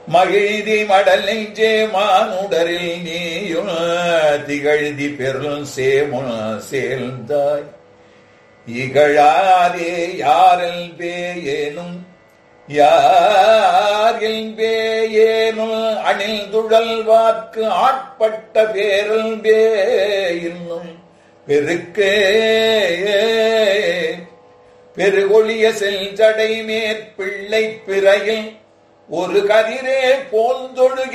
மகிழ்தி மடல் நெஞ்சே மானுடரில் நீயும் திகழ்தி பெருள் சேமுல் சேர்ந்தாய் இகழாதே யாரில் பேயேனும் யாரில் பேயேனும் அணில் துழல் வாக்கு ஆட்பட்ட பேரல் பே இன்னும் பெருக்கே பெருகொழிய செல்ஜடை மேற்பிள்ளை பிறையில் ஒரு கதிரே போந்தொழுக